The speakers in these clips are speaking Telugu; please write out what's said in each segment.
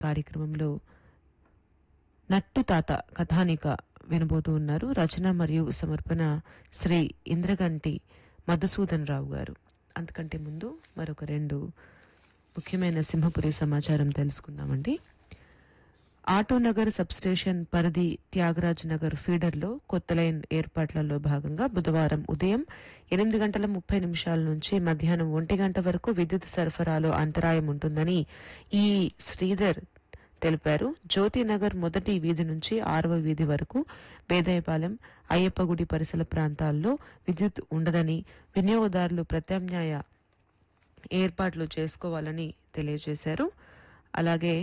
కార్యక్రమంలో నట్టు తాత కథానిక వినబోతూ ఉన్నారు రచన మరియు సమర్పణ శ్రీ ఇంద్రగంటి మధుసూదన్ రావు గారు అంతకంటే ముందు మరొక రెండు ముఖ్యమైన సింహపురి సమాచారం తెలుసుకుందామండి ఆటోనగర్ సబ్స్టేషన్ పరిధి త్యాగరాజ్ నగర్ ఫీడర్లో కొత్త లైన్ ఏర్పాట్లలో భాగంగా బుధవారం ఉదయం ఎనిమిది గంటల ముప్పై నిమిషాల నుంచి మధ్యాహ్నం ఒంటి గంట వరకు విద్యుత్ సరఫరాలో అంతరాయం ఉంటుందని ఈ శ్రీధర్ తెలిపారు జ్యోతినగర్ మొదటి వీధి నుంచి ఆరవ వీధి వరకు బేదయపాలెం అయ్యప్పగుడి పరిసర ప్రాంతాల్లో విద్యుత్ ఉండదని వినియోగదారులు ప్రత్యామ్నాయ ఏర్పాట్లు చేసుకోవాలని తెలియజేశారు అలాగే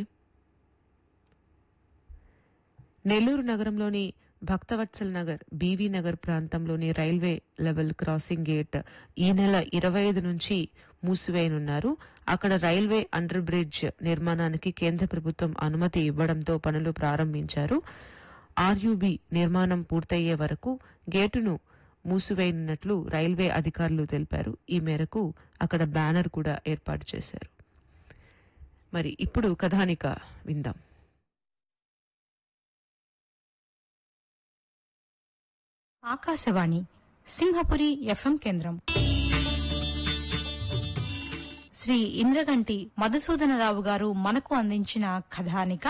నెల్లూరు నగరంలోని భక్తవత్సల్ నగర్ బీవీ నగర్ ప్రాంతంలోని రైల్వే లెవెల్ క్రాసింగ్ గేట్ ఈ నెల ఇరవై ఐదు నుంచి మూసివేయనున్నారు అక్కడ రైల్వే అండర్ బ్రిడ్జ్ నిర్మాణానికి కేంద్ర ప్రభుత్వం అనుమతి ఇవ్వడంతో పనులు ప్రారంభించారు ఆర్యుబి నిర్మాణం పూర్తయ్యే వరకు గేటును మూసివేయనున్నట్లు రైల్వే అధికారులు తెలిపారు ఈ మేరకు అక్కడ బ్యానర్ కూడా ఏర్పాటు చేశారు మరి ఇప్పుడు కథానిక విందాం ఆకాశవాణి సింహపురి ఎఫ్ఎం కేంద్రం శ్రీ ఇంద్రగంటి మధుసూదనరావు గారు మనకు అందించిన కథానిక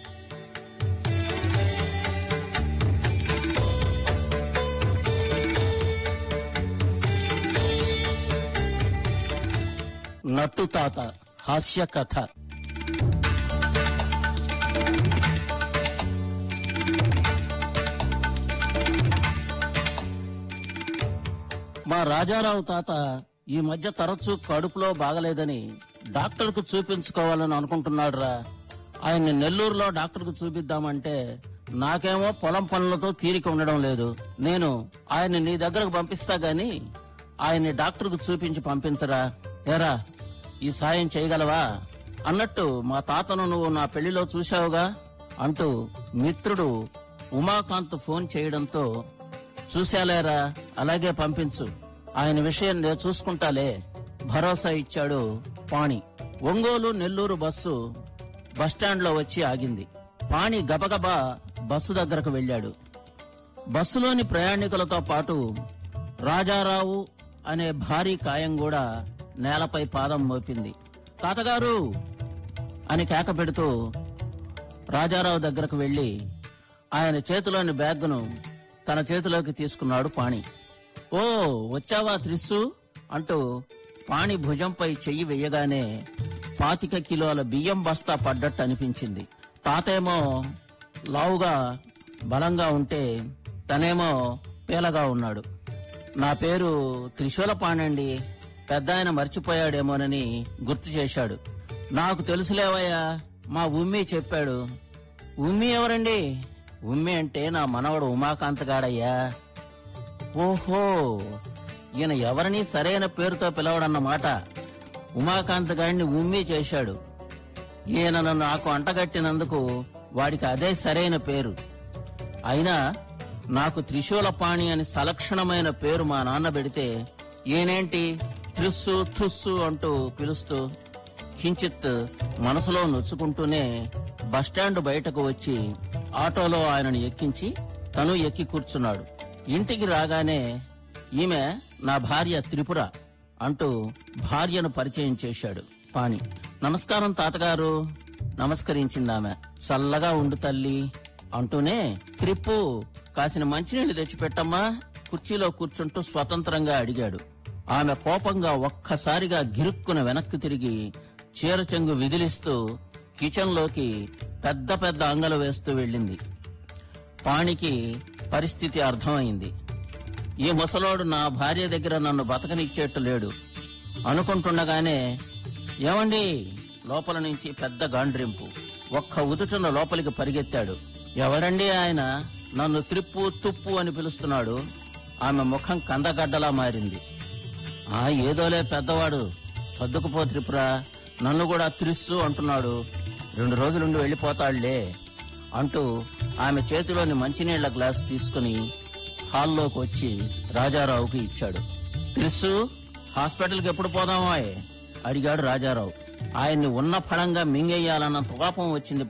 నట్టు తాత హాస్య కథ మా రాజారావు తాత ఈ మధ్య తరచూ కడుపులో బాగలేదని డాక్టర్కు చూపించుకోవాలని అనుకుంటున్నాడురా ఆయన్ని నెల్లూరులో డాక్టర్కు చూపిద్దామంటే నాకేమో పొలం పనులతో తీరిక ఉండడం లేదు నేను ఆయన్ని నీ దగ్గరకు పంపిస్తా గాని ఆయన్ని డాక్టర్కు చూపించి పంపించరా ఏరా ఈ సాయం చేయగలవా అన్నట్టు మా తాతను నువ్వు నా పెళ్లిలో చూశావుగా అంటూ మిత్రుడు ఉమాకాంత్ ఫోన్ చేయడంతో చూశాలేరా అలాగే పంపించు ఆయన విషయం నేను చూసుకుంటాలే భరోసా ఇచ్చాడు పాణి ఒంగోలు నెల్లూరు బస్సు బస్టాండ్ లో వచ్చి ఆగింది పాణి గబగబా బస్సు దగ్గరకు వెళ్ళాడు బస్సులోని ప్రయాణికులతో పాటు రాజారావు అనే భారీ కాయం కూడా నేలపై పాదం మోపింది తాతగారు అని కేక పెడుతూ రాజారావు దగ్గరకు వెళ్లి ఆయన చేతిలోని బ్యాగ్ను తన చేతిలోకి తీసుకున్నాడు పాణి ఓ వచ్చావా త్రిస్సు అంటూ పాణి భుజంపై చెయ్యి వెయ్యగానే పాతిక కిలోల బియ్యం బస్తా పడ్డట్టు అనిపించింది తాతేమో లావుగా బలంగా ఉంటే తనేమో పేలగా ఉన్నాడు నా పేరు త్రిశూల పాణండి పెద్ద ఆయన మర్చిపోయాడేమోనని గుర్తు చేశాడు నాకు తెలుసులేవయ్యా మా ఉమ్మి చెప్పాడు ఉమ్మి ఎవరండి ఉమ్మి అంటే నా మనవడు ఉమాకాంత్ గాడయ్యా ఓహో ఈయన ఎవరిని సరైన పేరుతో పిలవడన్నమాట ఉమాకాంత్ గాడిని ఉమ్మి చేశాడు ఈయన నన్ను నాకు అంటగట్టినందుకు వాడికి అదే సరైన పేరు అయినా నాకు త్రిశూలపాణి అని సలక్షణమైన పేరు మా నాన్న పెడితే ఈయనేంటి త్రిస్సు థుస్సు అంటూ పిలుస్తూ కించిత్ మనసులో నొచ్చుకుంటూనే బస్టాండ్ బయటకు వచ్చి ఆటోలో ఆయనను ఎక్కించి తను ఎక్కి కూర్చున్నాడు ఇంటికి రాగానే ఈమె నా భార్య త్రిపుర అంటూ భార్యను పరిచయం చేశాడు పాణి నమస్కారం తాతగారు నమస్కరించిందామె చల్లగా ఉండు తల్లి అంటూనే త్రిప్పు కాసిన మంచినీళ్లు తెచ్చిపెట్టమ్మా కుర్చీలో కూర్చుంటూ స్వతంత్రంగా అడిగాడు ఆమె కోపంగా ఒక్కసారిగా గిరుక్కున వెనక్కి తిరిగి చీర చెంగు విదిలిస్తూ కిచెన్లోకి పెద్ద పెద్ద అంగలు వేస్తూ వెళ్ళింది పాణికి పరిస్థితి అర్థమైంది ఈ ముసలోడు నా భార్య దగ్గర నన్ను బతకనిచ్చేట్టు లేడు అనుకుంటుండగానే ఏమండి లోపల నుంచి పెద్ద గాండ్రింపు ఒక్క ఉదుటున లోపలికి పరిగెత్తాడు ఎవడండి ఆయన నన్ను త్రిప్పు తుప్పు అని పిలుస్తున్నాడు ఆమె ముఖం కందగడ్డలా మారింది ఆ ఏదోలే పెద్దవాడు సర్దుకుపో త్రిపుర నన్ను కూడా త్రిస్సు అంటున్నాడు రెండు రోజులుండి వెళ్ళిపోతాడులే అంటూ ఆమె చేతిలోని మంచినీళ్ల గ్లాస్ తీసుకుని హాల్లోకి వచ్చి రాజారావుకి ఇచ్చాడు త్రిస్సు హాస్పిటల్కి ఎప్పుడు పోదామా అడిగాడు రాజారావు ఆయన్ని ఉన్న ఫలంగా మింగేయాలన్నంత కోపం వచ్చింది